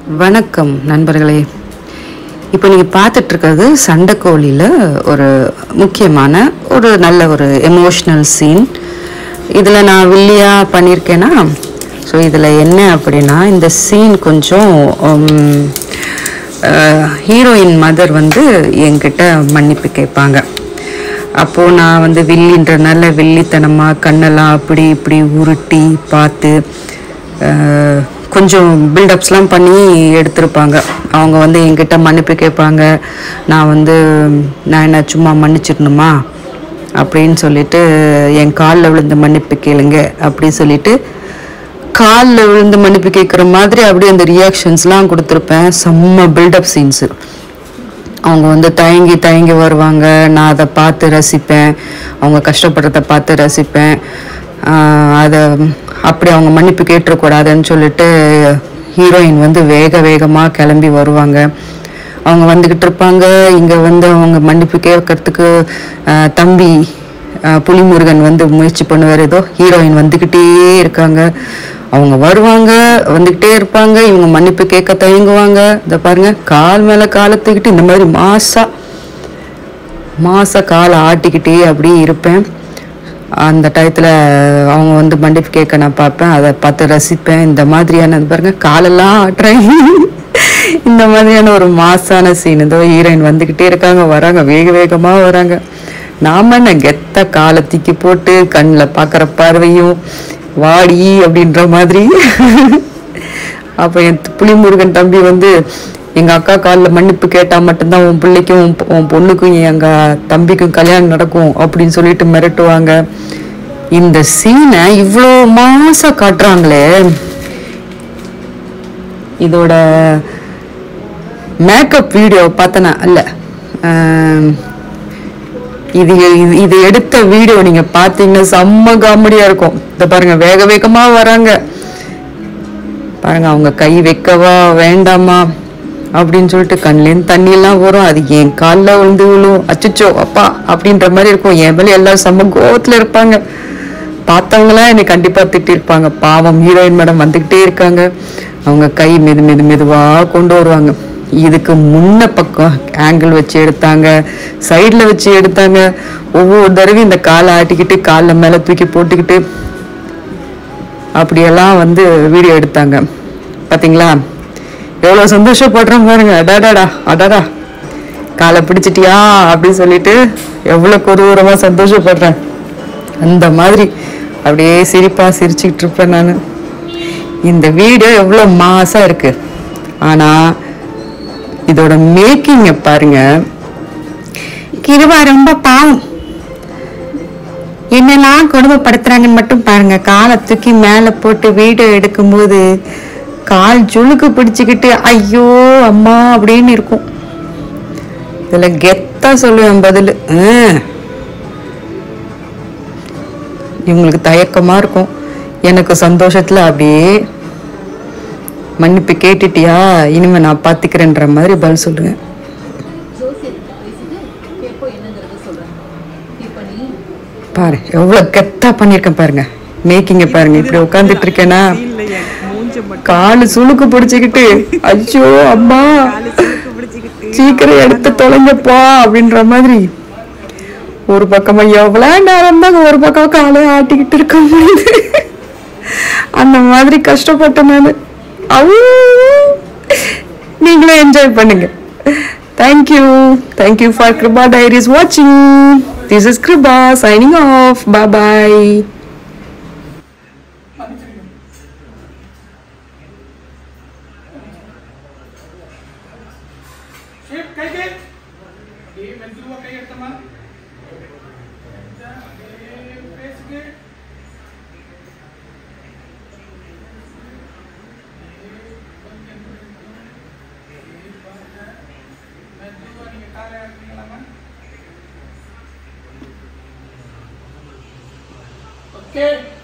வணக்கம் நண்பர்களே இப்போ நீங்கள் பார்த்துட்டு இருக்கிறது சண்டைக்கோழியில் ஒரு முக்கியமான ஒரு நல்ல ஒரு எமோஷ்னல் சீன் இதில் நான் வில்லியாக பண்ணியிருக்கேன்னா ஸோ இதில் என்ன அப்படின்னா இந்த சீன் கொஞ்சம் ஹீரோயின் மதர் வந்து என்கிட்ட மன்னிப்பு கேட்பாங்க அப்போது நான் வந்து வில்லின்றனால வில்லித்தனமாக கண்ணெல்லாம் அப்படி இப்படி உருட்டி பார்த்து அஹ், கொஞ்சம் பில்டப்ஸ்லாம் பண்ணி எடுத்திருப்பாங்க அவங்க வந்து என்கிட்ட மன்னிப்பு கேட்பாங்க நான் வந்து நான் என்ன சும்மா மன்னிச்சிடணுமா அப்படின்னு சொல்லிட்டு என் காலில் விழுந்து மன்னிப்பு கேளுங்க அப்படி சொல்லிட்டு காலில் விழுந்து மன்னிப்பு கேட்குற மாதிரி அப்படியே அந்த ரியாக்ஷன்ஸ்லாம் கொடுத்துருப்பேன் செம்ம பில்டப் சீன்ஸு அவங்க வந்து தயங்கி தயங்கி வருவாங்க நான் அதை பார்த்து ரசிப்பேன் அவங்க கஷ்டப்படுறத பார்த்து ரசிப்பேன் ஆஹ் அதை அப்படி அவங்க மன்னிப்பு கேட்டுறக்கூடாதுன்னு சொல்லிட்டு ஹீரோயின் வந்து வேக வேகமாக கிளம்பி வருவாங்க அவங்க வந்துக்கிட்டு இருப்பாங்க இங்கே வந்து அவங்க மன்னிப்பு கேட்கறதுக்கு ஆஹ் தம்பி ஆஹ் புலிமுருகன் வந்து முயற்சி பண்ணுவார் ஏதோ ஹீரோயின் வந்துக்கிட்டே இருக்காங்க அவங்க வருவாங்க வந்துக்கிட்டே இருப்பாங்க இவங்க மன்னிப்பு கேட்க தயங்குவாங்க இதை பாருங்க கால் மேலே காலை தூக்கிட்டு இந்த மாதிரி மாசா மாசா காலை ஆட்டிக்கிட்டே அப்படியே இருப்பேன் அந்த டயத்தில் அவங்க வந்து மன்னிப்பு கேட்க நான் பார்ப்பேன் அதை பார்த்து ரசிப்பேன் இந்த மாதிரியான இது பாருங்க காலெல்லாம் ஆட்டுறேன் இந்த மாதிரியான ஒரு மாசான சீன் இதோ ஹீரோயின் வந்துக்கிட்டே இருக்காங்க வராங்க வேக வேகமாக வராங்க நாம என்ன கெத்த காலை தூக்கி போட்டு கண்ணில் பார்க்குற பார்வையும் வாடி அப்படின்ற மாதிரி அப்போ என் புலிமுருகன் தம்பி வந்து எங்கள் அக்கா காலில் மன்னிப்பு கேட்டால் மட்டும்தான் உன் பிள்ளைக்கும் உன் பொ- உன் பொண்ணுக்கும் எங்கள் தம்பிக்கும் கல்யாணம் நடக்கும் அப்படின்னு சொல்லிட்டு மிரட்டுவாங்க இந்த சீனை இவ்வளோ மாசம் காட்டுறாங்களே இதோட மேக்கப் வீடியோ பார்த்தனா இல்ல ஆம், இது இது- இது எடுத்த வீடியோ நீங்க பார்த்தீங்கன்னா செம்ம காமெடியா இருக்கும் இத பாருங்க வேக வேகமா வராங்க பாருங்க அவங்க கை வைக்கவா வேண்டாமா அப்படின்னு சொல்லிட்டு கண்லேருந்து தண்ணியெல்லாம் வரும் அது என் காலில் விழுந்து விழும் அச்சச்சோ அப்பா அப்படின்ற மாதிரி இருக்கும் என் மேலே எல்லாரும் செம்ம கோவத்தில் இருப்பாங்க பார்த்தவங்களாம் என்னை கண்டிப்பாக திட்டிருப்பாங்க பாவம் ஹீரோயின் மேடம் வந்துக்கிட்டே இருக்காங்க அவங்க கை மெது மெது மெதுவாக கொண்டு வருவாங்க இதுக்கு முன்ன பக்கம் ஆங்கிள் வச்சு எடுத்தாங்க சைடில் வச்சு எடுத்தாங்க ஒவ்வொரு தடவையும் இந்த காலை ஆட்டிக்கிட்டு காலில் மேலே தூக்கி போட்டுக்கிட்டு அப்படியெல்லாம் வந்து வீடியோ எடுத்தாங்க பாத்தீங்களா எவ்வளோ சந்தோஷப்படுறோம் பாருங்க அடாடாடா அடாடா காலை பிடிச்சிட்டியா அப்படின்னு சொல்லிட்டு எவ்வளோ கொடூரமாக சந்தோஷப்படுறேன் அந்த மாதிரி அப்படியே சிரிப்பா சிரிச்சுக்கிட்டு இருப்பேன் நான் இந்த வீடியோ எவ்வளோ மாசா இருக்கு ஆனா இதோட மேக்கிங்கை பாருங்க கிருபா ரொம்ப பாவம் என்னெல்லாம் கொடுமைப்படுத்துறாங்கன்னு மட்டும் பாருங்க காலை தூக்கி மேலே போட்டு வீடியோ எடுக்கும்போது கால் ஜுளுக்கு பிடிச்சிக்கிட்டு ஐயோ அம்மா அப்படின்னு இருக்கும் இதுல கெத்தா சொல்லுவேன் பதில் இவங்களுக்கு தயக்கமா இருக்கும் எனக்கு சந்தோஷத்துல அப்படியே மன்னிப்பு கேட்டுட்டியா இனிமே நான் பாத்துக்கிறேன்ற மாதிரி பதில் சொல்லுவேன் பாரு எவ்வளவு கெத்தா பண்ணிருக்கேன் பாருங்க மேக்கிங்க பாருங்க இப்படி உட்காந்துட்டு இருக்கேனா காலு சுளுக்கு பிடிச்சுக்கிட்டு ஐயோ அம்மா சீக்கிரம் எடுத்து தொலைங்கப்பா அப்படின்ற மாதிரி ஒரு பக்கமா எவ்வளவு நேரம் தான் ஒரு பக்கம் காலை ஆட்டிக்கிட்டு இருக்க முடியுது அந்த மாதிரி கஷ்டப்பட்டேன் நான் அவ்வூ. நீங்களும் என்ஜாய் பண்ணுங்க thank you thank you for Kripa diaries வாட்சிங் this is Kripa signing off bye bye ஷேப் கை கை அப்படியே மெதுவா கை எடுத்தமா பேசுக்கு மெதுவா நீங்க காலை எடுத்தீங்களாமா ஓகே